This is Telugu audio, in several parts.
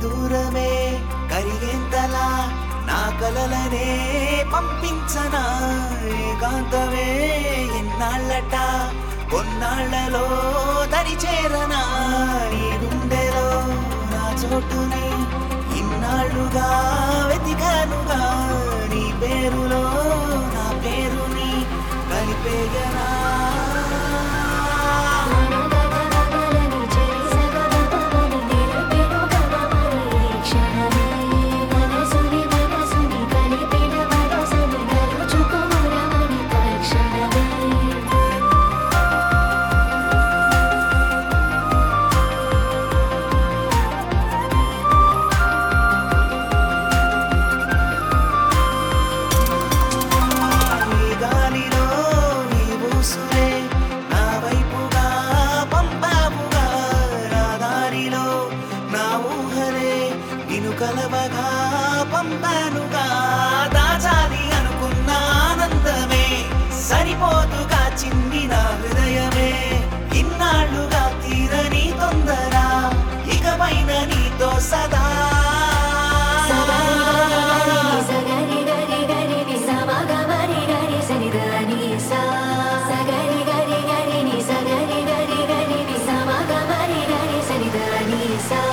దూరమే కరిగేంతలా నా కలలనే పంపించనా ఏకాంతమే ఎన్నాళ్ళట కొన్నాళ్లలో దరి చేరనా నీ గుండెలో నా చోటుని ఇన్నాళ్ళుగా వెతికానుగా నీ పేరులో నా పేరుని కలిపేయనా గగగగగలని చేరి సగగగగని నిలిపెను గగమని ఈ క్షణమే మనసుని మనసుని కలిపిన మనసుని గలుచుకోరమని తక్షణమే నీ గాలిలో నీ ఊసులే నా వైపుగా పంపావుగా నా దారిలో నా ఊహలే నిన్ను కలవగా పంపానుగా దాచాలి అనుకున్న ఆనందమే సరిపోతుగా చిన్ని నా హృదయమే ఇన్నాళ్ళుగా తీరని తొందర ఇకపైన నీతో సదా సగరి గరి గరి ని సమగమరి గరి సనిదని సా సగరి గరి గరి ని సగరి గరి గరి ని సమగమరి గరి సనిదని సా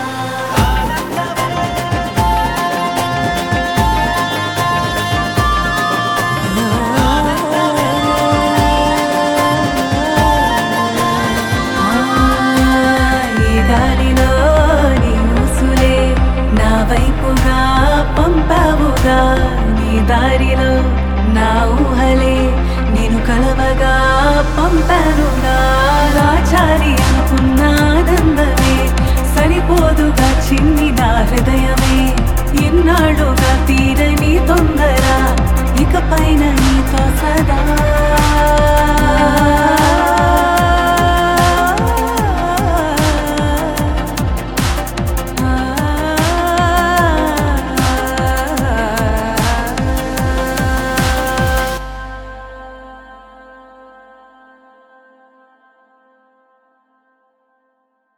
ఈ గాలిలో నీ ఊసులే నా వైపుగా పంపావుగా నీ దారిలో నా ఊహలే నేను కలవగా పంపానుగా రాచారి అనుకున్న ఆనందమే సరిపోదుగా చిన్ని నా హృదయమే ఇన్నాళ్ళుగా తీరని తొందర ఇకపైన నీతో సదా